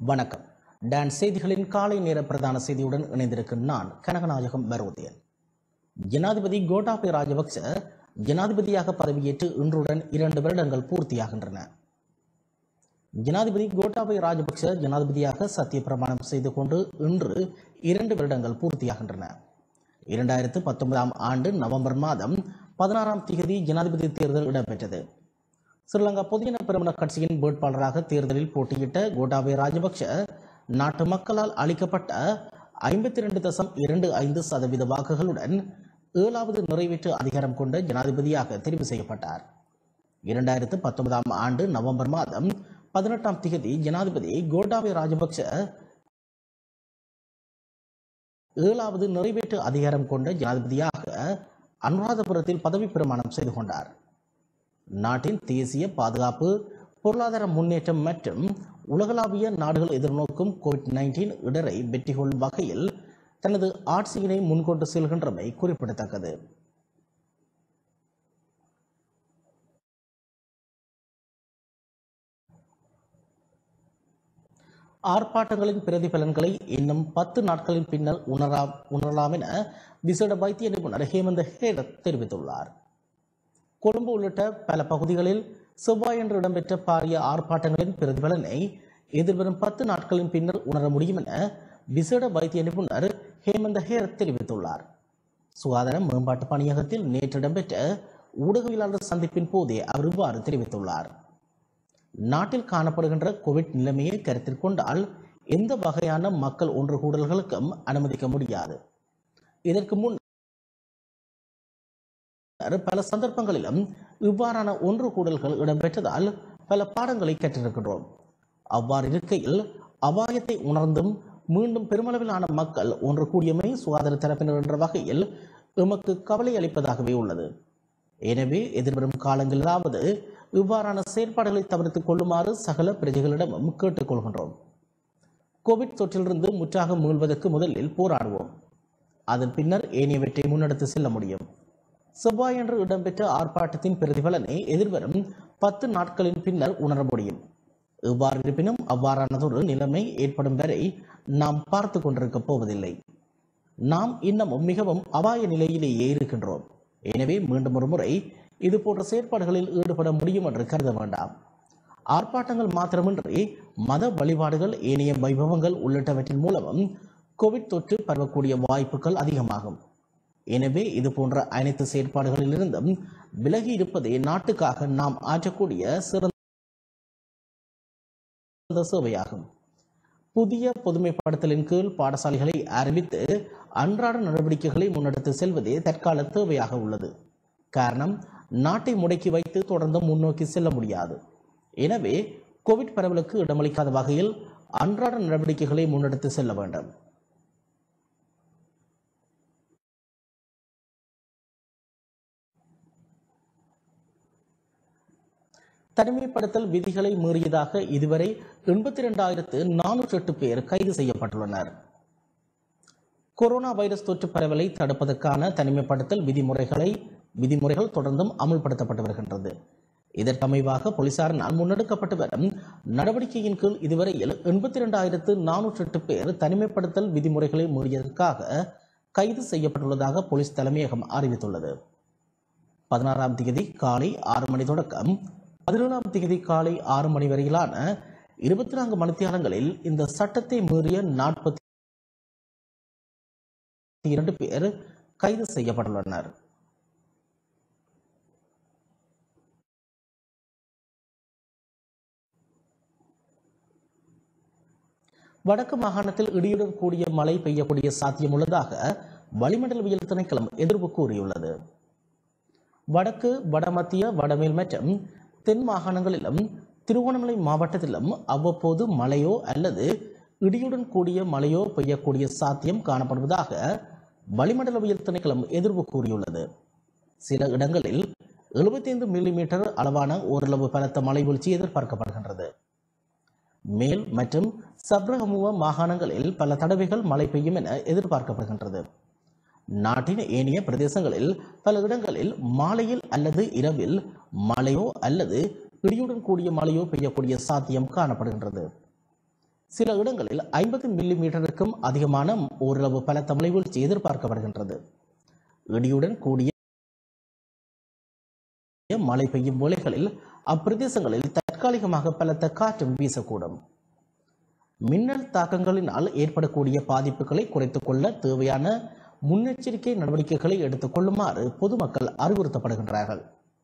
வணக்கம் டான் செய்திகளின் காலை நேர பிரதான செய்தியுடன் இணைந்திருக்கும் நான் கனகநாயகம் பரோதியன் ஜனாதிபதி கோட்டாபய ராஜபக்ச ஜனாதிபதியாக பதவியேற்று இன்றுடன் இரண்டு வருடங்கள் பூர்த்தியாகின்றன ஜனாதிபதி கோட்டாபய ராஜபக்ச ஜனாதிபதியாக சத்திய பிரமாணம் செய்து கொண்டு இன்று இரண்டு வருடங்கள் பூர்த்தியாகின்றன இரண்டாயிரத்து பத்தொன்பதாம் ஆண்டு நவம்பர் மாதம் பதினாறாம் தேதி ஜனாதிபதி தேர்தல் இடம்பெற்றது ஸ்ரீலங்கா பொதுஜன பெருமன கட்சியின் வேட்பாளராக தேர்தலில் போட்டியிட்ட கோட்டாபய ராஜபக்ஷ நாட்டு மக்களால் அளிக்கப்பட்ட ஐம்பத்தி இரண்டு தசம் இரண்டு ஐந்து சதவீத வாக்குகளுடன் ஏழாவது நிறைவேற்று அதிகாரம் கொண்ட ஜனாதிபதியாக தெரிவு செய்யப்பட்டார் இரண்டாயிரத்து பத்தொன்பதாம் ஆண்டு நவம்பர் மாதம் பதினெட்டாம் தேதி ஜனாதிபதி கோட்டாபய ராஜபக்ஷ ஏழாவது நிறைவேற்று அதிகாரம் கொண்ட ஜனாதிபதியாக அனுராதபுரத்தில் பதவி பிரமாணம் செய்து கொண்டார் நாட்டின் தேசிய பாதுகாப்பு பொருளாதார முன்னேற்றம் மற்றும் உலகளாவிய நாடுகள் எதிர்நோக்கும் கோவிட் நைன்டீன் இடரை வெற்றி கொள்ளும் வகையில் தனது ஆட்சியினை முன்கொண்டு செல்கின்றமை குறிப்பிடத்தக்கது ஆர்ப்பாட்டங்களின் பிரதிபலன்களை இன்னும் பத்து நாட்களின் பின்னர் உணரா உணரலாம் என விசேட வைத்திய நிபுணர் ஹேமந்த ஹேரத் தெரிவித்துள்ளார் கொழும்பு உள்ளிட்ட பல பகுதிகளில் செவ்வாயன்று இடம்பெற்ற பாரிய ஆர்ப்பாட்டங்களின் பிரதிபலனை எதிர்வரும் பத்து நாட்களின் பின்னர் உணர முடியும் என விசேட வைத்திய நிபுணர் ஹேமந்த ஹேரத் தெரிவித்துள்ளார் சுகாதார மேம்பாட்டு பணியகத்தில் நேற்று இடம்பெற்ற ஊடகவியலாளர் சந்திப்பின் போதே அவர் இவ்வாறு தெரிவித்துள்ளார் நாட்டில் காணப்படுகின்ற கோவிட் நிலைமையை கருத்தில் கொண்டால் எந்த வகையான மக்கள் ஒன்று கூடல்களுக்கும் அனுமதிக்க முடியாது இதற்கு முன் பல சந்தர்ப்பங்களிலும் இவ்வாறான ஒன்று கூடல்கள் இடம்பெற்றதால் பல பாடங்களை கற்றிருக்கின்றோம் அவ்வாறு இருக்கையில் அபாயத்தை உணர்ந்தும் மீண்டும் பெருமளவிலான மக்கள் ஒன்று கூடியமை சுகாதார தரப்பினர் என்ற வகையில் எமக்கு கவலை அளிப்பதாகவே உள்ளது எனவே எதிர்வரும் காலங்களிலாவது இவ்வாறான செயற்பாடுகளை தவிர்த்துக் கொள்ளுமாறு சகல பிரஜைகளிடமும் கேட்டுக்கொள்கின்றோம் கோவிட் தொற்றிலிருந்து முற்றாக மீள்வதற்கு முதலில் போராடுவோம் அதன் பின்னர் ஏனையவற்றை முன்னெடுத்து செல்ல முடியும் செவ்வாயன்று இடம்பெற்ற ஆர்ப்பாட்டத்தின் பிரதிபலனை எதிர்வரும் பத்து நாட்களின் பின்னர் உணர முடியும் இவ்வாறு இருப்பினும் அவ்வாறானதொரு நிலைமை ஏற்படும் வரை நாம் பார்த்து கொண்டிருக்க போவதில்லை நாம் இன்னமும் மிகவும் அபாய நிலையிலேயே இருக்கின்றோம் எனவே மீண்டும் ஒரு முறை இது போன்ற செயற்பாடுகளில் ஈடுபட முடியும் என்று கருத வேண்டாம் ஆர்ப்பாட்டங்கள் மாத்திரமின்றி மத வழிபாடுகள் ஏனைய வைபவங்கள் உள்ளிட்டவற்றின் மூலமும் கோவிட் தொற்று பரவக்கூடிய வாய்ப்புகள் அதிகமாகும் எனவே இது போன்ற அனைத்து செயற்பாடுகளிலிருந்தும் விலகி இருப்பதே நாட்டுக்காக நாம் ஆற்றக்கூடிய சிறந்த சேவையாகும் புதிய பொதுமைப்படுத்தலின் கீழ் பாடசாலைகளை ஆரம்பித்து அன்றாட நடவடிக்கைகளை முன்னெடுத்து செல்வதே தற்கால தேவையாக உள்ளது காரணம் நாட்டை முடக்கி வைத்து தொடர்ந்து முன்னோக்கி செல்ல முடியாது எனவே கோவிட் பரவலுக்கு இடமளிக்காத வகையில் அன்றாட நடவடிக்கைகளை முன்னெடுத்து செல்ல வேண்டும் தனிமைப்படுத்தல் விதிகளை மீறியதாக இதுவரை எண்பத்தி இரண்டாயிரத்து நானூற்றி எட்டு பேர் கைது செய்யப்பட்டுள்ளனர் கொரோனா வைரஸ் தொற்று பரவலை தடுப்பதற்கான தனிமைப்படுத்தல் விதிமுறைகளை விதிமுறைகள் தொடர்ந்தும் அமுல்படுத்தப்பட்டு வருகின்றது இதற்கமைவாக போலீசாரினால் முன்னெடுக்கப்பட்டு வரும் நடவடிக்கையின் கீழ் இதுவரையில் எண்பத்தி இரண்டாயிரத்து நானூற்றி எட்டு பேர் தனிமைப்படுத்தல் விதிமுறைகளை மீறியதற்காக கைது செய்யப்பட்டுள்ளதாக போலீஸ் தலைமையகம் அறிவித்துள்ளது பதினாறாம் தேதி காலை ஆறு மணி தொடக்கம் பதினேழாம் தேதி காலை ஆறு மணி வரையிலான இருபத்தி நான்கு மணித்தியாலங்களில் இந்த சட்டத்தை மீறிய நாற்பத்தி இரண்டு பேர் கைது செய்யப்பட்டுள்ளனர் வடக்கு மாகாணத்தில் இடியுடன் கூடிய மழை பெய்யக்கூடிய சாத்தியம் உள்ளதாக வளிமண்டலவியல் திணைக்களம் எதிர்ப்பு கூறியுள்ளது வடக்கு வடமத்திய வடமேல் மற்றும் தென் மாகாணங்களிலும் திருவோணமலை மாவட்டத்திலும் அவ்வப்போது மழையோ அல்லது இடியுடன் கூடிய மழையோ பெய்யக்கூடிய சாத்தியம் காணப்படுவதாக வளிமண்டலவியல் திணைக்களம் எதிர்ப்பு கூறியுள்ளது சில இடங்களில் எழுபத்தைந்து மில்லிமீட்டர் அளவான ஓரளவு பலத்த மழை வீழ்ச்சி எதிர்பார்க்கப்படுகின்றது மேல் மற்றும் சப்ரகமுவ மாகாணங்களில் பல தடவைகள் மழை பெய்யும் என எதிர்பார்க்கப்படுகின்றது நாட்டின் ஏனைய பிரதேசங்களில் பல இடங்களில் மாலையில் அல்லது இரவில் மழையோ அல்லது இடியுடன் கூடிய மழையோ பெய்யக்கூடிய சாத்தியம் காணப்படுகின்றது சில இடங்களில் ஐம்பது மில்லி மீட்டருக்கும் அதிகமான ஓரளவு பலத்த மழை வீழ்ச்சி எதிர்பார்க்கப்படுகின்றது இடியுடன் கூடிய மழை பெய்யும் வேளைகளில் அப்பிரதேசங்களில் தற்காலிகமாக பலத்த காற்றும் வீசக்கூடும் மின்னல் தாக்கங்களினால் ஏற்படக்கூடிய பாதிப்புகளை குறைத்துக் கொள்ள தேவையான முன்னெச்சரிக்கை நடவடிக்கைகளை எடுத்துக் கொள்ளுமாறு பொதுமக்கள் அறிவுறுத்தப்படுகின்றார்கள்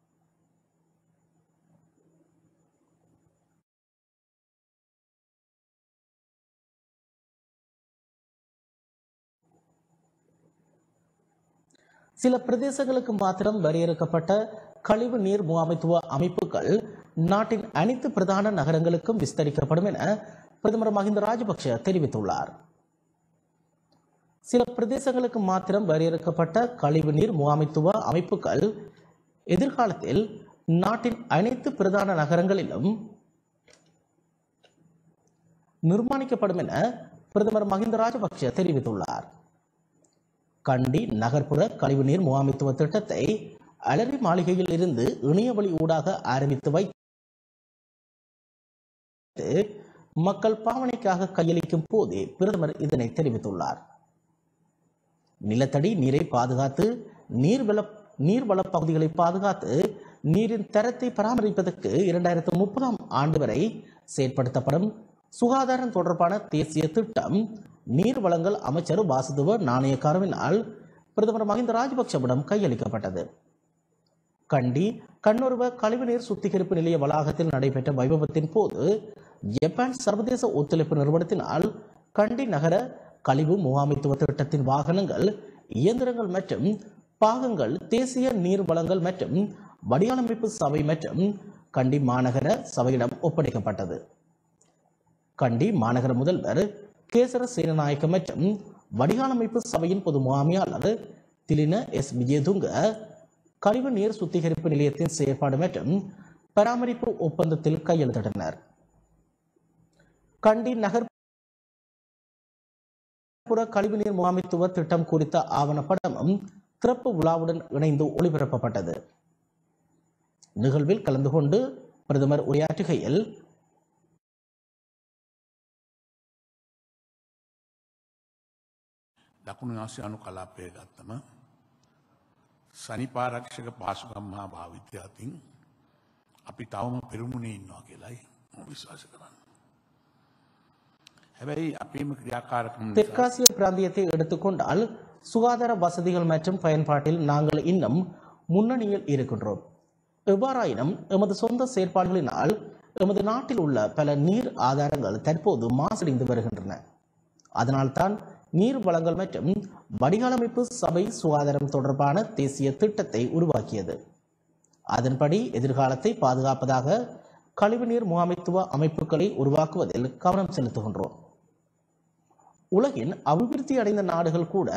சில பிரதேசங்களுக்கு மாத்திரம் வரையறுக்கப்பட்ட கழிவு நீர் முகாமைத்துவ அமைப்புகள் நாட்டின் அனைத்து பிரதான நகரங்களுக்கும் விஸ்தரிக்கப்படும் என பிரதமர் மஹிந்த ராஜபக்ஷ தெரிவித்துள்ளார் சில பிரதேசங்களுக்கு மாத்திரம் வரையறுக்கப்பட்ட கழிவு நீர் முகாமைத்துவ அமைப்புகள் எதிர்காலத்தில் நாட்டின் அனைத்து பிரதான நகரங்களிலும் நிர்மாணிக்கப்படும் என பிரதமர் மஹிந்த ராஜபக்ஷ தெரிவித்துள்ளார் கண்டி நகர்ப்புற கழிவுநீர் முகாமைத்துவ திட்டத்தை அலரி மாளிகையில் இருந்து இணையவழி ஊடாக ஆரம்பித்து வைத்து மக்கள் பாவனைக்காக கையளிக்கும் போதே பிரதமர் இதனை தெரிவித்துள்ளார் நிலத்தடி நீரை பாதுகாத்து நீர்வள நீர்வள பகுதிகளை பாதுகாத்து நீரின் தரத்தை பராமரிப்பதற்கு இரண்டாயிரத்து முப்பதாம் ஆண்டு வரை செயற்படுத்தப்படும் சுகாதாரம் தொடர்பான தேசிய திட்டம் நீர் வளங்கள் அமைச்சர் வாசுதுவ நாணயக்காரவினால் பிரதமர் மஹிந்த ராஜபக்சவிடம் கையளிக்கப்பட்டது கண்டி கண்ணுருவ கழிவுநீர் சுத்திகரிப்பு நிலைய வளாகத்தில் நடைபெற்ற வைபவத்தின் போது ஜப்பான் சர்வதேச ஒத்துழைப்பு நிறுவனத்தினால் கண்டி நகர கழிவு முகாமைத்துவ திட்டத்தின் வாகனங்கள் இயந்திரங்கள் மற்றும் பாகங்கள் தேசிய நீர் வளங்கள் மற்றும் வடிவமைப்பு சபை மற்றும் கண்டி மாநகர சபையிடம் ஒப்படைக்கப்பட்டது கண்டி மாநகர முதல்வர் கேசர சேனநாயக்க மற்றும் வடிகாலமைப்பு சபையின் பொது முகாமையாளர் திலின எஸ் விஜயதுங்க கழிவு நீர் சுத்திகரிப்பு நிலையத்தின் செயற்பாடு மற்றும் பராமரிப்பு ஒப்பந்தத்தில் கையெழுத்திட்டனர் கண்டி நகர்ப்புற கழிவுநீர் முகாமைத்துவ திட்டம் குறித்த ஆவணப்படமும் திறப்பு விழாவுடன் இணைந்து ஒளிபரப்பப்பட்டது நிகழ்வில் கலந்து கொண்டு பிரதமர் உரையாற்றுகையில் දකුණු ආසියානු කලාපය ගත්තම සනිපාරක්ෂක පාසුකම් හා භාවිත්‍ය අතින් අපි තවම පෙරුමුණේ ඉන්නවා කියලයි මම විශ්වාස කරන්න. හැබැයි අපේම ක්‍රියාකාරකම් නිසා தெற்காசிய பிராந்தியத்தை எடுத்துக்கொண்டால் சுகாதார வசதிகள் மற்றும் பயன்பாட்டில் நாங்கள் இன்னும் முன்னணியில் இருக்கின்றோம் எவ்வாறாயினும் எமது சொந்த செயற்பாடுகளினால் எமது நாட்டில் உள்ள பல நீர் ஆதாரங்கள் தற்போது மாசடைந்து வருகின்றன அதனால்தான் நீர் வளங்கள் மற்றும் வடிகாலமைப்பு சபை சுகாதாரம் தொடர்பான தேசிய திட்டத்தை உருவாக்கியது அதன்படி எதிர்காலத்தை பாதுகாப்பதாக கழிவுநீர் முகாமைத்துவ அமைப்புகளை உருவாக்குவதில் கவனம் செலுத்துகின்றோம் உலகின் அபிவிருத்தி அடைந்த நாடுகள் கூட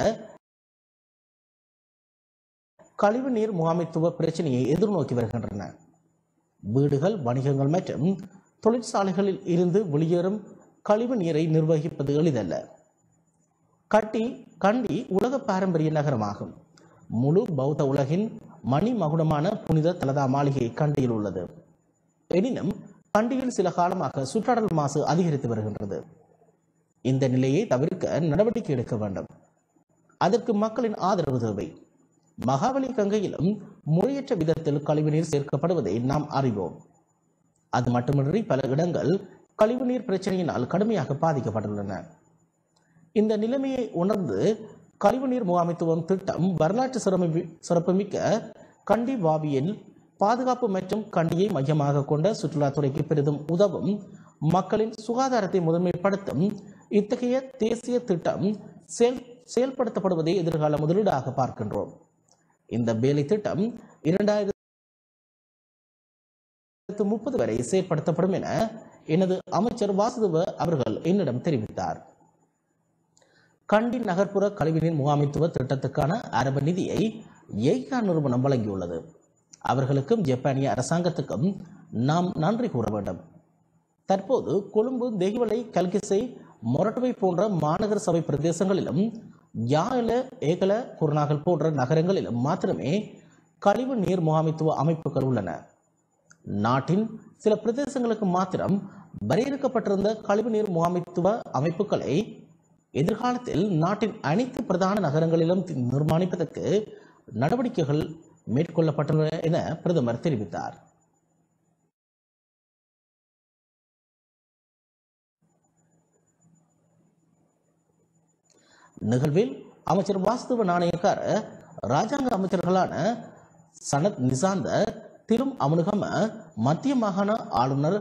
கழிவுநீர் முகாமைத்துவ பிரச்சனையை எதிர்நோக்கி வருகின்றன வீடுகள் வணிகங்கள் மற்றும் தொழிற்சாலைகளில் இருந்து வெளியேறும் கழிவு நீரை நிர்வகிப்பது எளிதல்ல கட்டி கண்டி உலக பாரம்பரிய நகரமாகும் முழு பௌத்த உலகின் மணி மகுடமான புனித தலதா மாளிகை கண்டியில் உள்ளது எனினும் கண்டியில் சில காலமாக சுற்றாடல் மாசு அதிகரித்து வருகின்றது இந்த நிலையை தவிர்க்க நடவடிக்கை எடுக்க வேண்டும் அதற்கு மக்களின் ஆதரவு தேவை மகாபலி கங்கையிலும் முறையற்ற விதத்தில் கழிவுநீர் சேர்க்கப்படுவதை நாம் அறிவோம் அது மட்டுமின்றி பல இடங்கள் கழிவுநீர் பிரச்சனையினால் கடுமையாக பாதிக்கப்பட்டுள்ளன இந்த நிலைமையை உணர்ந்து கழிவுநீர் முகாமைத்துவம் திட்டம் வரலாற்று சிறப்பு சிறப்புமிக்க கண்டி வாவியில் பாதுகாப்பு மற்றும் கண்டியை மையமாக கொண்ட சுற்றுலாத்துறைக்கு பெரிதும் உதவும் மக்களின் சுகாதாரத்தை முதன்மைப்படுத்தும் இத்தகைய தேசிய திட்டம் செயல் செயல்படுத்தப்படுவதை எதிர்கால முதலீடாக பார்க்கின்றோம் இந்த வேலை திட்டம் இரண்டாயிரத்து முப்பது வரை செயற்படுத்தப்படும் என எனது அமைச்சர் வாசுதேவ அவர்கள் என்னிடம் தெரிவித்தார் கண்டி நகர்ப்புற கழிவுநீர் முகாமைத்துவ திட்டத்துக்கான ஆரம்ப நிதியை ஏகா நிறுவனம் வழங்கியுள்ளது அவர்களுக்கும் ஜப்பானிய அரசாங்கத்துக்கும் நாம் நன்றி கூற வேண்டும் தற்போது கொழும்பு தெஹிவலை கல்கிசை மொரட்டுவை போன்ற மாநகர சபை பிரதேசங்களிலும் யாழ ஏகல குருநாகல் போன்ற நகரங்களிலும் மாத்திரமே கழிவு நீர் முகாமைத்துவ அமைப்புகள் உள்ளன நாட்டின் சில பிரதேசங்களுக்கு மாத்திரம் வரையறுக்கப்பட்டிருந்த கழிவுநீர் முகாமைத்துவ அமைப்புகளை எதிர்காலத்தில் நாட்டின் அனைத்து பிரதான நகரங்களிலும் தி- நிர்மாணிப்பதற்கு நடவடிக்கைகள் மேற்கொள்ளப்பட்டுள்ளன என பிரதமர் தெரிவித்தார் நிகழ்வில் அமைச்சர் வாஸ்துவ நாணயக்கார ராஜாங்க அமைச்சர்களான சனத் நிசாந்த திரும் அமுனுகம மத்திய மாகாண ஆளுநர்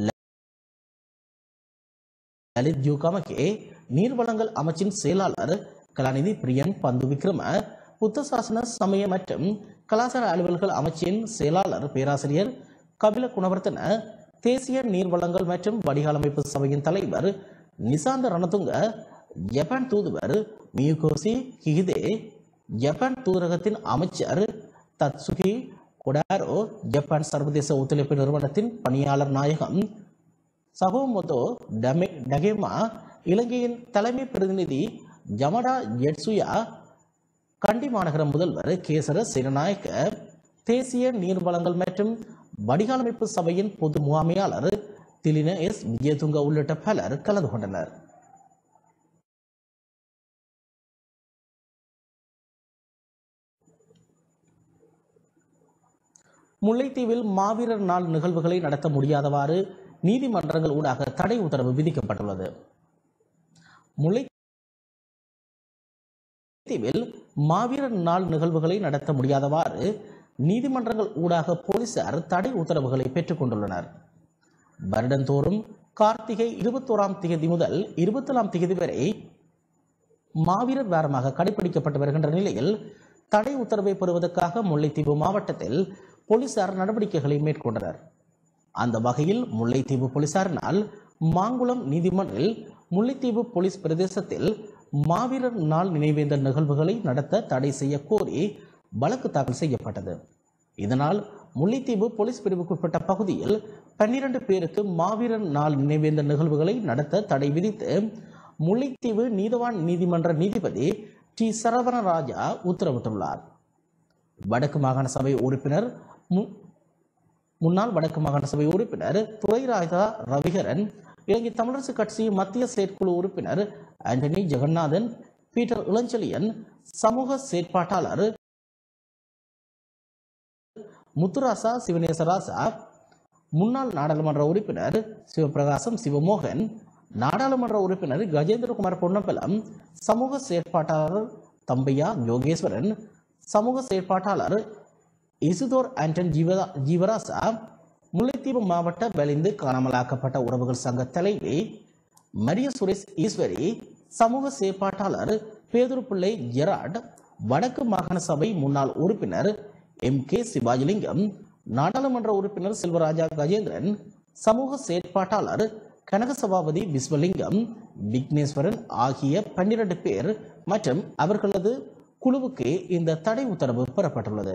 லலித் ஜூகாமகே நீர்வளங்கள் அமைச்சின் செயலாளர் கலாநிதி பிரியன் பந்து விக்ரம புத்த சாசன சமய மற்றும் கலாச்சார அலுவல்கள் அமைச்சின் செயலாளர் பேராசிரியர் கபில குணவர்த்தன தேசிய நீர்வளங்கள் மற்றும் வடிகாலமைப்பு சபையின் தலைவர் நிசாந்த ரணதுங்க ஜப்பான் தூதுவர் மியுகோசி கிஹிதே ஜப்பான் தூதரகத்தின் அமைச்சர் தத்சுகி கொடாரோ ஜப்பான் சர்வதேச ஒத்துழைப்பு நிறுவனத்தின் பணியாளர் நாயகம் சகோமோதோ டமே டகேமா இலங்கையின் தலைமை பிரதிநிதி ஜமடா ஜெட்சுயா கண்டி மாநகர முதல்வர் கேசர சிறநாயக்க தேசிய நீர்வளங்கள் மற்றும் வடிகாலமைப்பு சபையின் பொது முகாமையாளர் திலின எஸ் விஜயதுங்க உள்ளிட்ட பலர் கலந்து கொண்டனர் முல்லைத்தீவில் மாவீரர் நாள் நிகழ்வுகளை நடத்த முடியாதவாறு நீதிமன்றங்கள் ஊடாக தடை உத்தரவு விதிக்கப்பட்டுள்ளது முல்லைத்தீவில் மாவீரர் நாள் நிகழ்வுகளை நடத்த முடியாதவாறு நீதிமன்றங்கள் ஊடாக போலீசார் தடை உத்தரவுகளை பெற்றுக் கொண்டுள்ளனர் வருடந்தோறும் கார்த்திகை இருபத்தோராம் தேதி முதல் இருபத்தேழாம் தேதி வரை மாவீரர் வாரமாக கடைபிடிக்கப்பட்டு வருகின்ற நிலையில் தடை உத்தரவை பெறுவதற்காக முல்லைத்தீவு மாவட்டத்தில் போலீசார் நடவடிக்கைகளை மேற்கொண்டனர் அந்த வகையில் முல்லைத்தீவு போலீசாரினால் மாங்குளம் நீதிமன்றில் முல்லைத்தீவு போலீஸ் பிரதேசத்தில் மாவீரர் நாள் நினைவேந்தல் நிகழ்வுகளை நடத்த தடை செய்ய கோரி வழக்கு தாக்கல் செய்யப்பட்டது இதனால் முல்லைத்தீவு போலீஸ் பிரிவுக்குட்பட்ட பகுதியில் பன்னிரண்டு பேருக்கு மாவீரர் நாள் நினைவேந்தல் நிகழ்வுகளை நடத்த தடை விதித்து முல்லைத்தீவு நீதவான் நீதிமன்ற நீதிபதி டி சரவணராஜா உத்தரவிட்டுள்ளார் வடக்கு மாகாண சபை உறுப்பினர் மு- முன்னாள் வடக்கு மாகாண சபை உறுப்பினர் துரைராஜா ரவிகரன் இலங்கை தமிழரசு கட்சி மத்திய செயற்குழு உறுப்பினர் ஆண்டனி ஜெகநாதன் பீட்டர் இளஞ்செழியன் சமூக செயற்பாட்டாளர் முத்துராசா சிவனேசராசா முன்னாள் நாடாளுமன்ற உறுப்பினர் சிவபிரகாசம் சிவமோகன் நாடாளுமன்ற உறுப்பினர் கஜேந்திரகுமார் பொன்னம்பலம் சமூக செயற்பாட்டாளர் தம்பையா யோகேஸ்வரன் சமூக செயற்பாட்டாளர் இசுதோர் ஆண்டன் ஜீவரா ஜீவராசா முல்லைத்தீவு மாவட்ட வலிந்து காணாமலாக்கப்பட்ட உறவுகள் சங்க தலைவி மரிய சுரேஷ் ஈஸ்வரி சமூக செயற்பாட்டாளர் பேதுரு பிள்ளை ஜெராட் வடக்கு மாகாண சபை முன்னாள் உறுப்பினர் எம் கே சிவாஜிலிங்கம் நாடாளுமன்ற உறுப்பினர் செல்வராஜா கஜேந்திரன் சமூக செயற்பாட்டாளர் கனக சபாபதி விஸ்வலிங்கம் விக்னேஸ்வரன் ஆகிய பன்னிரண்டு பேர் மற்றும் அவர்களது குழுவுக்கு இந்த தடை உத்தரவு பெறப்பட்டுள்ளது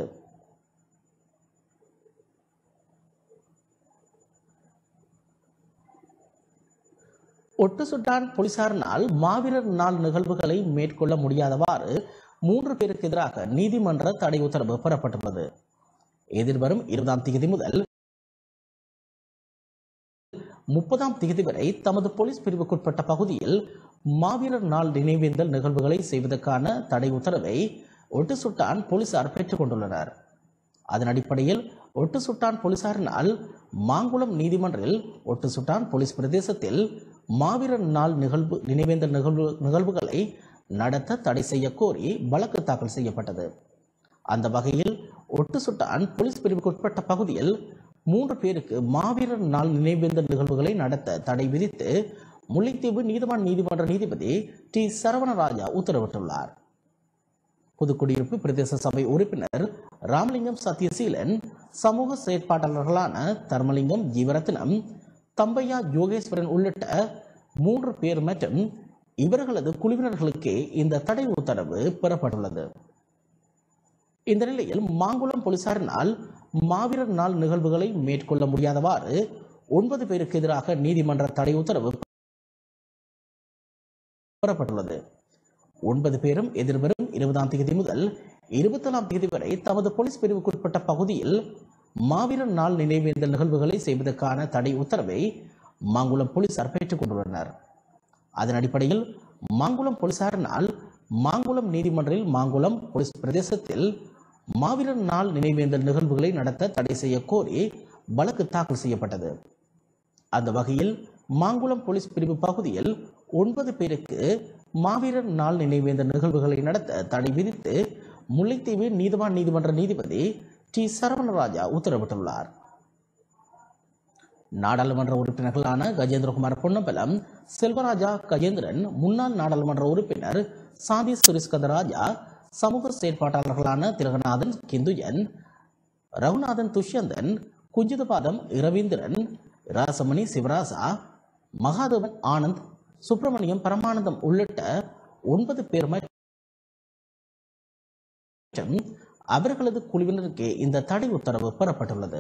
ஒட்டு சுட்டான் போலீசாரினால் மாவீரர் நாள் நிகழ்வுகளை மேற்கொள்ள முடியாதவாறு மூன்று பேருக்கு எதிராக நீதிமன்ற தடை உத்தரவு பெறப்பட்டுள்ளது எதிர்வரும் இருபதாம் தேதி முதல் முப்பதாம் தேதி வரை தமது போலீஸ் பிரிவுக்குட்பட்ட பகுதியில் மாவீரர் நாள் நினைவேந்தல் நிகழ்வுகளை செய்வதற்கான தடை உத்தரவை ஒட்டு சுட்டான் போலீசார் பெற்றுக் கொண்டுள்ளனர் அதன் அடிப்படையில் ஒட்டு சுட்டான் போலீசாரினால் மாங்குளம் நீதிமன்றில் ஒட்டு சுட்டான் போலீஸ் பிரதேசத்தில் மாவீரர் நாள் நிகழ்வு நினைவேந்தல் நிகழ்வு நிகழ்வுகளை நடத்த தடை செய்ய கோரி வழக்கு தாக்கல் செய்யப்பட்டது அந்த வகையில் ஒட்டு சுட்டான் போலீஸ் பிரிவுக்குட்பட்ட பகுதியில் மூன்று பேருக்கு மாவீரர் நாள் நினைவேந்தல் நிகழ்வுகளை நடத்த தடை விதித்து முல்லைத்தீவு நீதிவான் நீதிமன்ற நீதிபதி டி சரவணராஜா உத்தரவிட்டுள்ளார் புதுக்குடியிருப்பு பிரதேச சபை உறுப்பினர் ராமலிங்கம் சத்யசீலன் சமூக செயற்பாட்டாளர்களான தர்மலிங்கம் ஜீவரத்னம் தம்பையா யோகேஸ்வரன் உள்ளிட்ட மூன்று பேர் மற்றும் இவர்களது குழுவினர்களுக்கு இந்த தடை உத்தரவு பெறப்பட்டுள்ளது இந்த நிலையில் மாங்குளம் போலீசாரினால் மாவீரர் நாள் நிகழ்வுகளை மேற்கொள்ள முடியாதவாறு ஒன்பது பேருக்கு எதிராக நீதிமன்ற தடை உத்தரவு பெறப்பட்டுள்ளது ஒன்பது பேரும் எதிர்வரும் இருபதாம் தேதி முதல் இருபத்தேழாம் தேதி வரை தமது போலீஸ் பிரிவுக்குட்பட்ட பகுதியில் மாவீரர் நாள் நினைவேந்தல் நிகழ்வுகளை செய்வதற்கான தடை உத்தரவை மாங்குளம் போலீசார் பெற்றுக் கொண்டுள்ளனர் அதன் அடிப்படையில் மாங்குளம் போலீசாரினால் மாங்குளம் நீதிமன்றில் மாங்குளம் போலீஸ் பிரதேசத்தில் மாவீரர் நாள் நினைவேந்தல் நிகழ்வுகளை நடத்த தடை செய்ய கோரி வழக்கு தாக்கல் செய்யப்பட்டது அந்த வகையில் மாங்குளம் போலீஸ் பிரிவு பகுதியில் ஒன்பது பேருக்கு மாவீரர் நாள் நினைவேந்த நிகழ்வுகளை நடத்த தடை விதித்து முல்லைத்தீவு நீதிவான் நீதிமன்ற நீதிபதி டி சரவணராஜா உத்தரவிட்டுள்ளார் நாடாளுமன்ற உறுப்பினர்களான கஜேந்திரகுமார் பொன்னம்பலம் செல்வராஜா கஜேந்திரன் முன்னாள் நாடாளுமன்ற உறுப்பினர் சாதி சுரேஷ்கந்தராஜா சமூக செயற்பாட்டாளர்களான திலகநாதன் கிந்துயன் ரகுநாதன் துஷ்யந்தன் குஞ்சிதபாதம் இரவீந்திரன் ராசமணி சிவராசா மகாதேவன் ஆனந்த் சுப்பிரமணியம் பரமானந்தம் உள்ளிட்ட ஒன்பது பேர் மற்றும் அவர்களது குழுவினருக்கு இந்த தடை உத்தரவு பெறப்பட்டுள்ளது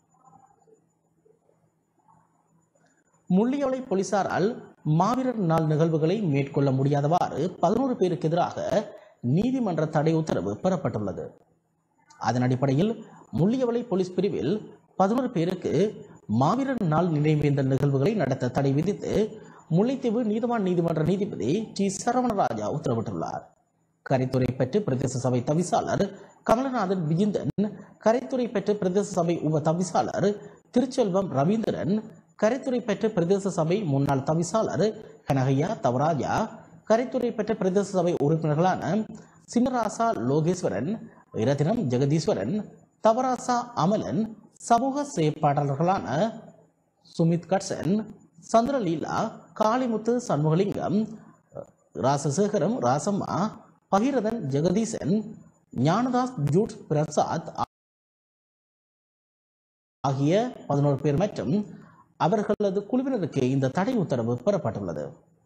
முள்ளியோலை போலீசாரால் மாவீரர் நாள் நிகழ்வுகளை மேற்கொள்ள முடியாதவாறு பதினோரு பேருக்கு எதிராக நீதிமன்ற தடை உத்தரவு பெறப்பட்டுள்ளது அதன் அடிப்படையில் முள்ளியவளை போலீஸ் பிரிவில் பதினோரு பேருக்கு மாவீரர் நாள் நினைவேந்தல் நிகழ்வுகளை நடத்த தடை விதித்து முல்லைத்தீவு நீதிவான் நீதிமன்ற நீதிபதி டி சரவணராஜா உத்தரவிட்டுள்ளார் கரைத்துறை பெற்று பிரதேச சபை தவிசாளர் கமலநாதன் விஜிந்தன் கரைத்துறை பெற்று பிரதேச சபை உப தவிசாளர் திருச்செல்வம் ரவீந்திரன் கரைத்துறை பெற்ற பிரதேச சபை முன்னாள் தவிசாளர் கனகையா தவராஜா கரைத்துறை பெற்ற பிரதேச சபை உறுப்பினர்களான சின்னராசா லோகேஸ்வரன் இரத்தினம் ஜெகதீஸ்வரன் தவராசா அமலன் சமூக செயற்பாட்டாளர்களான சுமித் கட்சன் சந்திரலீலா காளிமுத்து சண்முகலிங்கம் ராசசேகரம் ராசம்மா பகிரதன் ஜெகதீசன் ஞானதாஸ் ஜூட் பிரசாத் ஆகிய பதினோரு பேர் மற்றும் அவர்களது குழுவினருக்கு இந்த தடை உத்தரவு பெறப்பட்டுள்ளது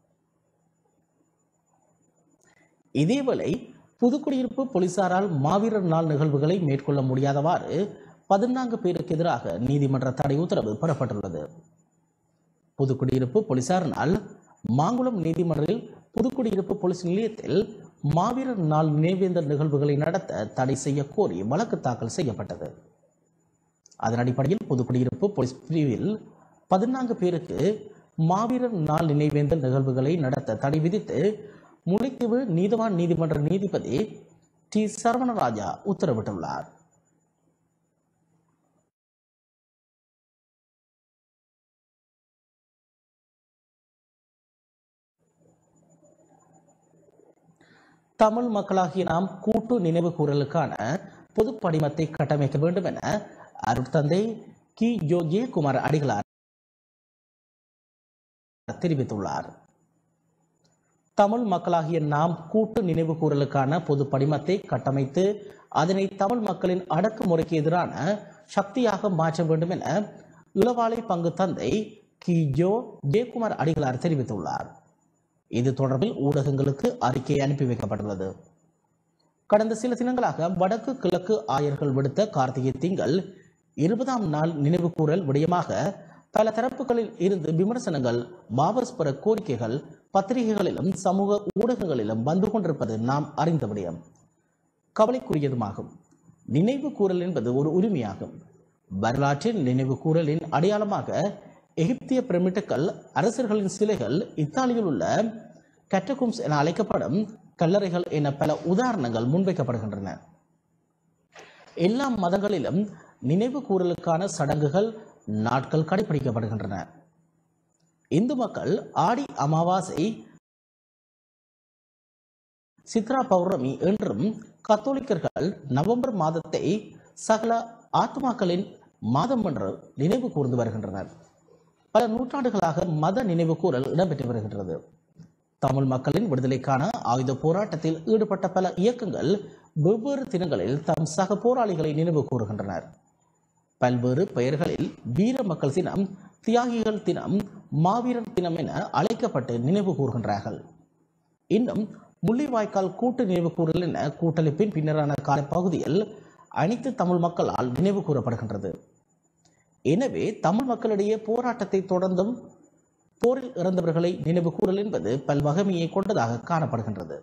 இதேவேளை புதுக்குடியிருப்பு போலீசாரால் மாவீரர் நாள் நிகழ்வுகளை மேற்கொள்ள முடியாதவாறு பதினான்கு பேருக்கு எதிராக நீதிமன்ற தடை உத்தரவு பெறப்பட்டுள்ளது புதுக்குடியிருப்பு போலீசாரினால் மாங்குளம் நீதிமன்றில் புதுக்குடியிருப்பு போலீஸ் நிலையத்தில் மாவீரர் நாள் நினைவேந்தல் நிகழ்வுகளை நடத்த தடை செய்ய கோரி வழக்கு தாக்கல் செய்யப்பட்டது அதன் அடிப்படையில் புதுக்குடியிருப்பு போலீஸ் பிரிவில் பதினான்கு பேருக்கு மாவீரர் நாள் நினைவேந்தல் நிகழ்வுகளை நடத்த தடை விதித்து முல்லைத்தீவு நீதிவான் நீதிமன்ற நீதிபதி டி சரவணராஜா உத்தரவிட்டுள்ளார் தமிழ் மக்களாகிய நாம் கூட்டு நினைவு கூறலுக்கான பொது படிமத்தை கட்டமைக்க வேண்டும் என அருட்தந்தை கி ஜோ ஜெயக்குமார் அடிகளார் தெரிவித்துள்ளார் தமிழ் மக்களாகிய நாம் கூட்டு நினைவு கூறலுக்கான பொது படிமத்தை கட்டமைத்து அதனை தமிழ் மக்களின் அடக்குமுறைக்கு எதிரான சக்தியாக மாற்ற வேண்டும் என இளவாலை பங்கு தந்தை கி ஜோ ஜெயக்குமார் அடிகளார் தெரிவித்துள்ளார் இது தொடர்பில் ஊடகங்களுக்கு அறிக்கை அனுப்பி வைக்கப்பட்டுள்ளது கடந்த சில தினங்களாக வடக்கு கிழக்கு ஆயர்கள் விடுத்த கார்த்திகை திங்கள் இருபதாம் நாள் நினைவு கூறல் விடயமாக பல தரப்புகளில் இருந்து விமர்சனங்கள் வாபஸ் பெற கோரிக்கைகள் பத்திரிகைகளிலும் சமூக ஊடகங்களிலும் வந்து கொண்டிருப்பது நாம் அறிந்த விடயம் கவலைக்குரியதுமாகும் நினைவு கூறல் என்பது ஒரு உரிமையாகும் வரலாற்றின் நினைவு கூறலின் அடையாளமாக எகிப்திய பிரமிட்டுக்கள் அரசர்களின் சிலைகள் இத்தாலியில் உள்ள கட்டகும்ஸ் என அழைக்கப்படும் கல்லறைகள் என பல உதாரணங்கள் முன்வைக்கப்படுகின்றன எல்லா மதங்களிலும் நினைவு கூறலுக்கான சடங்குகள் நாட்கள் கடைபிடிக்கப்படுகின்றன இந்து மக்கள் ஆடி அமாவாசை சித்ரா பௌர்ணமி என்றும் கத்தோலிக்கர்கள் நவம்பர் மாதத்தை சகல ஆத்மாக்களின் மாதம் என்று நினைவு கூர்ந்து வருகின்றனர் பல நூற்றாண்டுகளாக மத நினைவு கூறல் இடம்பெற்று வருகின்றது தமிழ் மக்களின் விடுதலைக்கான ஆயுத போராட்டத்தில் ஈடுபட்ட பல இயக்கங்கள் வெவ்வேறு தினங்களில் தம் சக போராளிகளை நினைவு கூறுகின்றனர் பல்வேறு பெயர்களில் வீர மக்கள் தினம் தியாகிகள் தினம் மாவீரர் தினம் என அழைக்கப்பட்டு நினைவு கூறுகின்றார்கள் இன்னும் முள்ளிவாய்க்கால் கூட்டு நினைவு கூறல் என கூட்டமைப்பின் பின்னரான காலப்பகுதியில் அனைத்து தமிழ் மக்களால் நினைவு கூறப்படுகின்றது எனவே தமிழ் மக்களிடையே போராட்டத்தை தொடர்ந்தும் போரில் இறந்தவர்களை நினைவு கூறல் என்பது பல்வகமையை கொண்டதாக காணப்படுகின்றது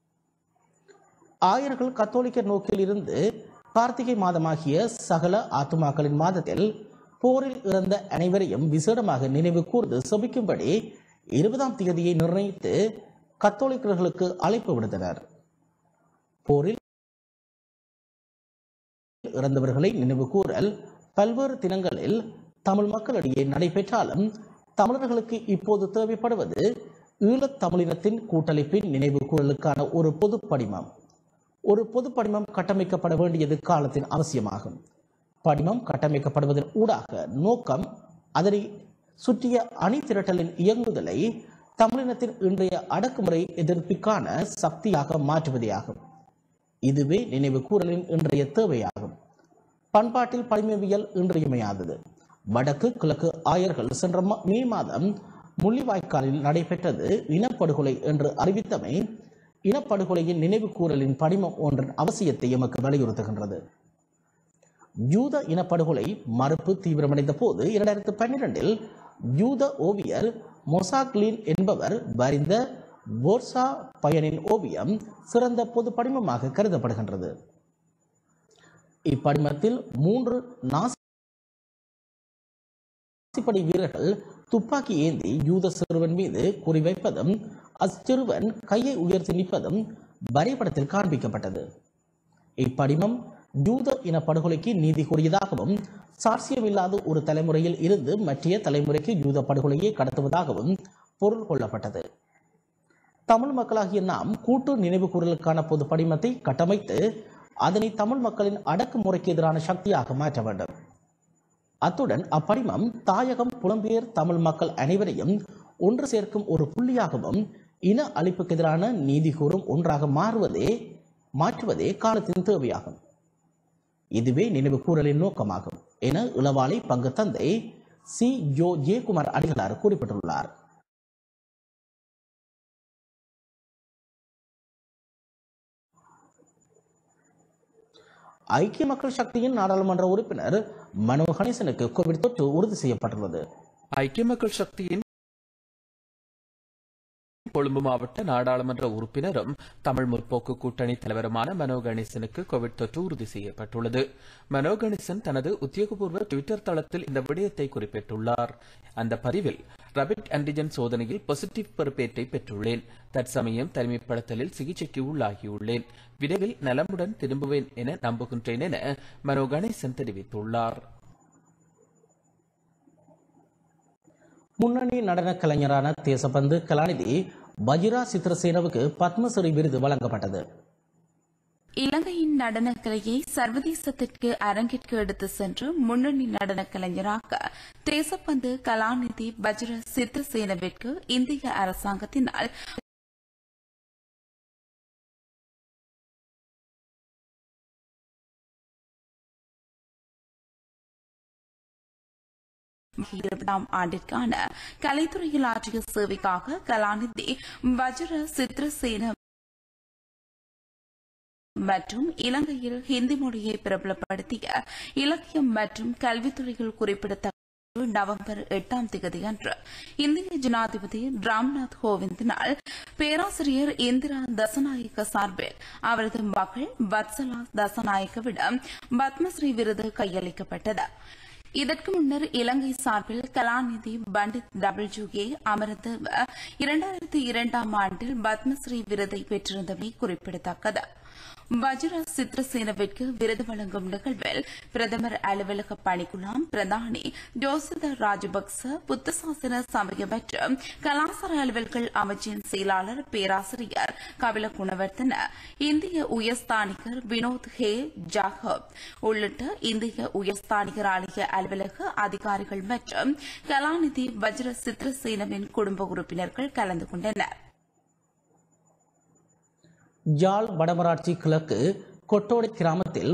ஆயர்கள் கத்தோலிக்க நோக்கில் இருந்து கார்த்திகை மாதமாகிய சகல ஆத்துமாக்களின் மாதத்தில் போரில் இறந்த அனைவரையும் விசேடமாக நினைவு கூர்ந்து செபிக்கும்படி இருபதாம் தேதியை நிர்ணயித்து கத்தோலிக்கர்களுக்கு அழைப்பு விடுத்தனர் போரில் இறந்தவர்களை நினைவு கூறல் பல்வேறு தினங்களில் தமிழ் மக்களிடையே நடைபெற்றாலும் தமிழர்களுக்கு இப்போது தேவைப்படுவது ஈழத் தமிழினத்தின் கூட்டமைப்பின் நினைவு கூறலுக்கான ஒரு பொது படிமம் ஒரு பொது படிமம் கட்டமைக்கப்பட வேண்டியது காலத்தின் அவசியமாகும் படிமம் கட்டமைக்கப்படுவதன் ஊடாக நோக்கம் அதனை சுற்றிய அணி திரட்டலின் இயங்குதலை தமிழினத்தின் இன்றைய அடக்குமுறை எதிர்ப்பிற்கான சக்தியாக மாற்றுவதேயாகும் இதுவே நினைவு கூறலின் இன்றைய தேவையாகும் பண்பாட்டில் படிமவியல் இன்றியமையாதது வடக்கு கிழக்கு ஆயர்கள் சென்ற ம- மே மாதம் முள்ளிவாய்க்காலில் நடைபெற்றது இனப்படுகொலை என்று அறிவித்தமை இனப்படுகொலையின் நினைவு கூறலின் படிமம் ஒன்றின் அவசியத்தை எமக்கு வலியுறுத்துகின்றது யூத இனப்படுகொலை மறுப்பு தீவிரமடைந்த போது இரண்டாயிரத்து பன்னிரண்டில் யூத ஓவியர் மொசாக்லின் என்பவர் வரைந்த போர்சா பயனின் ஓவியம் சிறந்த பொது படிமமாக கருதப்படுகின்றது இப்படிமத்தில் மூன்று நாசிப்படை வீரர்கள் துப்பாக்கி ஏந்தி யூத சிறுவன் மீது குறிவைப்பதும் அச்சிறுவன் கையை உயர்த்தி நிற்பதும் வரைபடத்தில் காண்பிக்கப்பட்டது இப்படிமம் யூத இன படுகொலைக்கு நீதி கூறியதாகவும் சாட்சியமில்லாத ஒரு தலைமுறையில் இருந்து மற்றைய தலைமுறைக்கு யூத படுகொலையை கடத்துவதாகவும் பொருள் கொள்ளப்பட்டது தமிழ் மக்களாகிய நாம் கூட்டு நினைவு கூறலுக்கான பொது படிமத்தை கட்டமைத்து அதனை தமிழ் மக்களின் அடக்குமுறைக்கு எதிரான சக்தியாக மாற்ற வேண்டும் அத்துடன் அப்படிமம் தாயகம் புலம்பெயர் தமிழ் மக்கள் அனைவரையும் ஒன்று சேர்க்கும் ஒரு புள்ளியாகவும் இன அழிப்புக்கு எதிரான நீதி கூறும் ஒன்றாக மாறுவதே மாற்றுவதே காலத்தின் தேவையாகும் இதுவே நினைவு கூறலின் நோக்கமாகும் என இளவாலை பங்கு தந்தை சி ஜோ ஜெயக்குமார் அடிகளார் குறிப்பிட்டுள்ளார் ஐக்கிய மக்கள் சக்தியின் நாடாளுமன்ற உறுப்பினர் மனோ கணேசனுக்கு கோவிட் தொற்று உறுதி செய்யப்பட்டுள்ளது ஐக்கிய மக்கள் சக்தியின் கொழும்பு மாவட்ட நாடாளுமன்ற உறுப்பினரும் தமிழ் முற்போக்கு கூட்டணி தலைவருமான மனோ கணேசனுக்கு கோவிட் தொற்று உறுதி செய்யப்பட்டுள்ளது மனோ கணேசன் தனது உத்தியோகபூர்வ டுவிட்டர் தளத்தில் இந்த விடயத்தை குறிப்பிட்டுள்ளார் அந்த பதிவில் ரபிட் ஆன்டிஜன் சோதனையில் பாசிட்டிவ் பொறுப்பேற்றை பெற்றுள்ளேன் தற்சமயம் தனிமைப்படுத்தலில் சிகிச்சைக்கு உள்ளாகியுள்ளேன் விரைவில் நலமுடன் திரும்புவேன் என நம்புகின்றேன் என மனோ கணேசன் தெரிவித்துள்ளார் முன்னணி நடன கலைஞரான தேசபந்து கலாநிதி பஜிரா சித்திரசேனவுக்கு பத்மஸ்ரீ விருது வழங்கப்பட்டது இலங்கையின் நடனக் கலையை சர்வதேசத்திற்கு அரங்கிற்கு எடுத்து சென்று முன்னணி நடனக் கலைஞராக தேசப்பந்து கலாநிதி பஜ்ர சித்திரசேனவிற்கு இந்திய அரசாங்கத்தினால் இருபதாம் ஆண்டிற்கான கலைத்துறையில் ஆற்றிய சேவைக்காக கலாநிதி வஜ்ர சித்திரசேன மற்றும் இலங்கையில் ஹிந்தி மொழியை பிரபலப்படுத்திய இலக்கியம் மற்றும் கல்வித்துறையில் குறிப்பிடத்தக்க நவம்பர் எட்டாம் தேதி அன்று இந்திய ஜனாதிபதி ராம்நாத் கோவிந்தினால் பேராசிரியர் இந்திரா தசநாயக்க சார்பில் அவரது மகள் வத்சலா தசநாயக்கவிடம் பத்மஸ்ரீ விருது கையளிக்கப்பட்டது இதற்கு முன்னர் இலங்கை சார்பில் கலாநிதி பண்டித் டபிள்யூஏ அமரதேவ இரண்டாயிரத்தி இரண்டாம் ஆண்டில் பத்மஸ்ரீ விருதை பெற்றிருந்தமை குறிப்பிடத்தக்கது வஜ்ர சித்ரசேனவிற்கு விருது வழங்கும் நிகழ்வில் பிரதமர் அலுவலக பணிக்குழாம் பிரதானி ஜோசித ராஜபக்ச புத்தசாசன சமய மற்றும் கலாசார அலுவல்கள் அமைச்சின் செயலாளர் பேராசிரியர் கபில குணவர்த்தன இந்திய உயர்ஸ்தானிகர் வினோத் ஹே ஜாகப் உள்ளிட்ட இந்திய உயர்ஸ்தானிகர் ஆலய அலுவலக அதிகாரிகள் மற்றும் கலாநிதி வஜ்ர சித்ரசேனவின் குடும்ப உறுப்பினர்கள் கலந்து கொண்டனர் யாழ் வடமராட்சி கிழக்கு கொட்டோடை கிராமத்தில்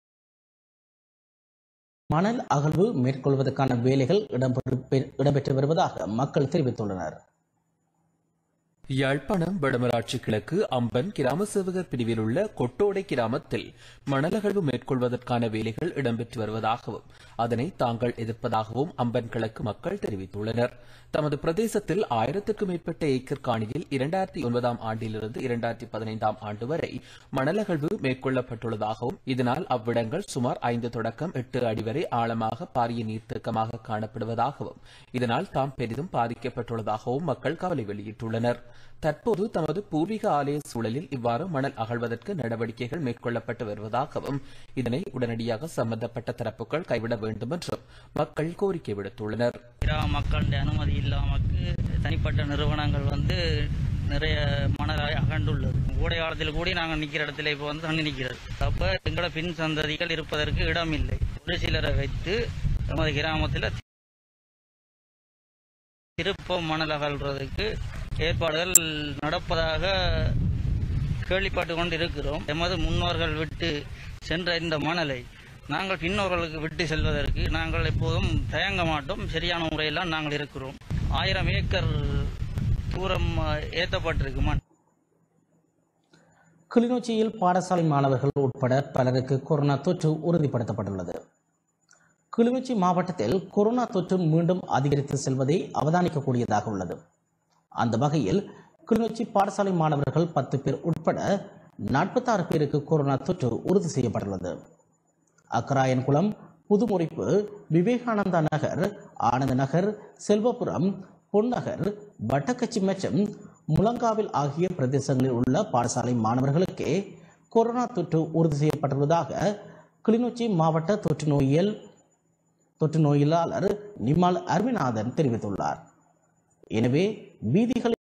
மணல் அகழ்வு மேற்கொள்வதற்கான வேலைகள் இடம்பெற்று இடம்பெற்று வருவதாக மக்கள் தெரிவித்துள்ளனர் யாழ்ப்பாணம் வடமராட்சி கிழக்கு அம்பன் கிராம சேவகர் பிரிவில் உள்ள கொட்டோடை கிராமத்தில் மணலகழ்வு மேற்கொள்வதற்கான வேலைகள் இடம்பெற்று வருவதாகவும் அதனை தாங்கள் எதிர்ப்பதாகவும் அம்பன் கிழக்கு மக்கள் தெரிவித்துள்ளனர் தமது பிரதேசத்தில் ஆயிரத்திற்கும் மேற்பட்ட ஏக்கர் காணியில் இரண்டாயிரத்தி ஒன்பதாம் ஆண்டிலிருந்து இரண்டாயிரத்தி பதினைந்தாம் ஆண்டு வரை மணலகழ்வு மேற்கொள்ளப்பட்டுள்ளதாகவும் இதனால் அவ்விடங்கள் சுமார் ஐந்து தொடக்கம் எட்டு அடி வரை ஆழமாக பாரிய நீர்த்தேக்கமாக காணப்படுவதாகவும் இதனால் தாம் பெரிதும் பாதிக்கப்பட்டுள்ளதாகவும் மக்கள் கவலை வெளியிட்டுள்ளனர் தற்போது தமது பூர்வீக ஆலய சூழலில் இவ்வாறு மணல் அகழ்வதற்கு நடவடிக்கைகள் மேற்கொள்ளப்பட்டு வருவதாகவும் இதனை உடனடியாக சம்பந்தப்பட்ட தரப்புகள் கைவிட வேண்டும் என்றும் மக்கள் கோரிக்கை விடுத்துள்ளனர் கிராம மக்களுடைய அனுமதி இல்லாமக்கு தனிப்பட்ட நிறுவனங்கள் வந்து நிறைய மணலை அகண்டுள்ளது கோடை காலத்தில் கூடி நாங்கள் நிற்கிற இடத்துல இப்போ வந்து தண்ணி நிற்கிறது அப்போ எங்களோட பின் சந்ததிகள் இருப்பதற்கு இடம் இல்லை ஒரு சிலரை வைத்து நமது கிராமத்தில் திருப்பம் மணல் அகழ்றதுக்கு ஏற்பாடுகள் நடப்பதாக கேள்விப்பட்டு கொண்டு இருக்கிறோம் எமது முன்னோர்கள் விட்டு சென்ற இந்த மணலை நாங்கள் பின்னோர்களுக்கு விட்டு செல்வதற்கு நாங்கள் எப்போதும் தயங்க மாட்டோம் சரியான முறையில் நாங்கள் இருக்கிறோம் ஆயிரம் ஏக்கர் தூரம் அஹ், ஏத்தப்பட்டிருக்கு மண் கிளிநொச்சியில் பாடசாலை மாணவர்கள் உட்பட பலருக்கு கொரோனா தொற்று உறுதிப்படுத்தப்பட்டுள்ளது கிளிநொச்சி மாவட்டத்தில் கொரோனா தொற்று மீண்டும் அதிகரித்து செல்வதை அவதானிக்கக்கூடியதாக உள்ளது அந்த வகையில் கிளிநொச்சி பாடசாலை மாணவர்கள் பத்து பேர் உட்பட நாற்பத்தாறு பேருக்கு கொரோனா தொற்று உறுதி செய்யப்பட்டுள்ளது அக்கராயன்குளம் புதுமுறிப்பு விவேகானந்தா நகர் ஆனந்த நகர் செல்வபுரம் பொன்னகர் வட்டக்கச்சி மற்றும் முழங்காவில் ஆகிய பிரதேசங்களில் உள்ள பாடசாலை மாணவர்களுக்கே கொரோனா தொற்று உறுதி செய்யப்பட்டுள்ளதாக கிளிநொச்சி மாவட்ட தொற்று நோயியல் தொற்று நோயியலாளர் நிமால் அருவிநாதன் தெரிவித்துள்ளார் எனவே வீதிகளில்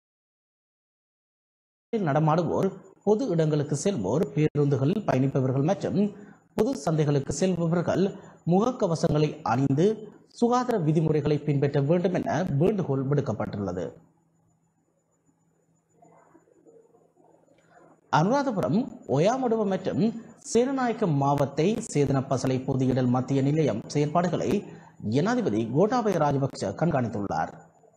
நடமாடுவோர் பொது இடங்களுக்கு செல்வோர் பேருந்துகளில் பயணிப்பவர்கள் மற்றும் பொது சந்தைகளுக்கு செல்பவர்கள் முகக்கவசங்களை அணிந்து சுகாதார விதிமுறைகளை பின்பற்ற வேண்டும் என வேண்டுகோள் விடுக்கப்பட்டுள்ளது அனுராதபுரம் ஒயாமடுவ மற்றும் சேனநாயக்க மாவத்தை சேதன பசலை பொதியிடல் மத்திய நிலையம் செயற்பாடுகளை ஜனாதிபதி கோட்டாபய ராஜபக்ஷ கண்காணித்துள்ளார்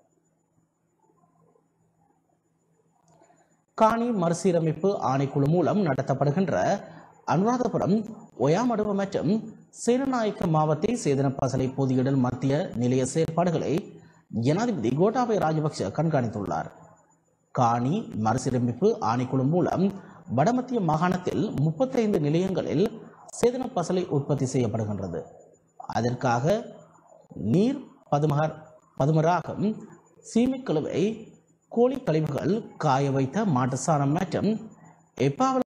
காணி மறுசீரமைப்பு ஆணைக்குழு மூலம் நடத்தப்படுகின்ற அனுராதபுரம் ஒயாமடுவ மற்றும் சேனநாயக்க மாவத்தை சேதன பசலை பொதியிடல் மத்திய நிலைய செயற்பாடுகளை ஜனாதிபதி கோட்டாபய ராஜபக்ஷ கண்காணித்துள்ளார் காணி மறுசீரமைப்பு ஆணைக்குழு மூலம் வடமத்திய மாகாணத்தில் முப்பத்தைந்து நிலையங்களில் சேதன பசலை உற்பத்தி செய்யப்படுகின்றது அதற்காக நீர் பதுமகர் பதுமராகம் சீமைக்கழுவை கோழி கழிவுகள் காய வைத்த மாட்டு சாணம் மற்றும் எப்பாவல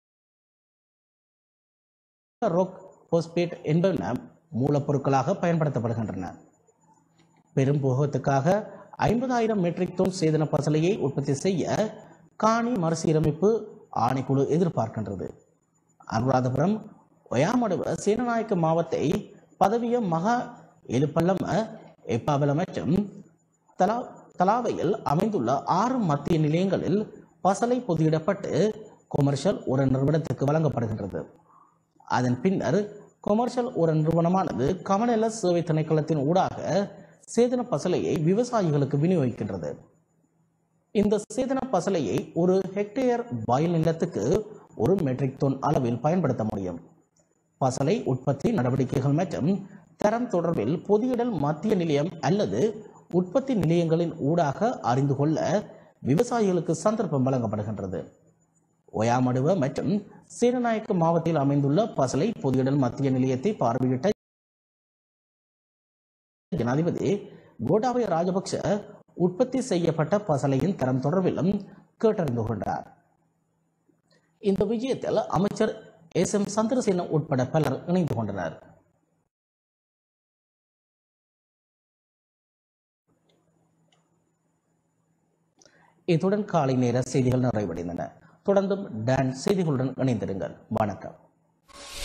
ரொக் போஸ்பேட் என்பன மூலப்பொருட்களாக பயன்படுத்தப்படுகின்றன பெரும் போகத்துக்காக ஐம்பதாயிரம் மெட்ரிக் டன் சேதன பசலையை உற்பத்தி செய்ய காணி மறுசீரமைப்பு ஆணைக்குழு எதிர்பார்க்கின்றது அனுராதபுரம் ஒயாமடுவ சேனநாயக்க மாவத்தை பதவிய மகா எழுப்பள்ளம எப்பாவல மற்றும் தலா தலாவையில் அமைந்துள்ள ஆறு மத்திய நிலையங்களில் பசலை பொதியிடப்பட்டு கொமர்ஷியல் ஒரு நிறுவனத்திற்கு வழங்கப்படுகின்றது அதன் பின்னர் கொமர்ஷியல் ஒரு நிறுவனமானது கமநல சேவை திணைக்களத்தின் ஊடாக சேதன பசலையை விவசாயிகளுக்கு விநியோகிக்கின்றது இந்த சேதன பசலையை ஒரு ஹெக்டேயர் வயல் நிலத்துக்கு ஒரு மெட்ரிக் டன் அளவில் பயன்படுத்த முடியும் பசலை உற்பத்தி நடவடிக்கைகள் மற்றும் தரம் தொடர்பில் பொதியிடல் மத்திய நிலையம் அல்லது உற்பத்தி நிலையங்களின் ஊடாக அறிந்து கொள்ள விவசாயிகளுக்கு சந்தர்ப்பம் வழங்கப்படுகின்றது ஒயாமடுவ மற்றும் சீரநாயக்க மாவட்டத்தில் அமைந்துள்ள பசலை பொதியிடல் மத்திய நிலையத்தை பார்வையிட்ட ஜனாதிபதி கோட்டாபய ராஜபக்ஷ உற்பத்தி செய்யப்பட்ட பசலையின் தரம் தொடர்பிலும் கேட்டறிந்து கொண்டார் இந்த விஜயத்தில் அமைச்சர் எஸ் எம் சந்திரசேன உட்பட பலர் இணைந்து கொண்டனர் இத்துடன் காலை நேர செய்திகள் நிறைவடைந்தன தொடர்ந்தும் டான் செய்திகளுடன் இணைந்திருங்கள் வணக்கம்